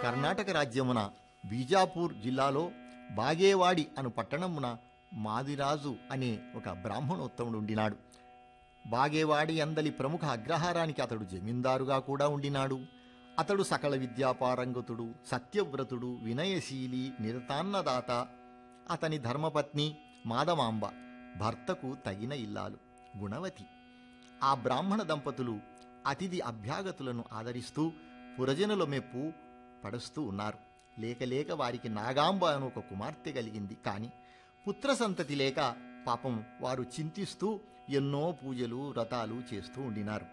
కర్ణాటక రాజ్యమున బీజాపూర్ జిల్లాలో బాగేవాడి అను పట్టణమున మాదిరాజు అనే ఒక బ్రాహ్మణోత్తముడు ఉండినాడు బాగేవాడి అందలి ప్రముఖ అగ్రహారానికి అతడు జమీందారుగా కూడా ఉండినాడు అతడు సకల విద్యాపారంగతుడు సత్యవ్రతుడు వినయశీలి నిరతాన్నదాత అతని ధర్మపత్ని మాదమాంబ భర్తకు తగిన ఇల్లాలు గుణవతి ఆ బ్రాహ్మణ దంపతులు అతిథి అభ్యాగతులను ఆదరిస్తూ పురజనుల మెప్పు పడుస్తూ ఉన్నారు లేక లేక వారికి నాగాంబ అను ఒక కుమార్తె కలిగింది కాని పుత్ర సంతతి లేక పాపం వారు చింతిస్తూ ఎన్నో పూజలు వ్రతాలు చేస్తూ ఉండినారు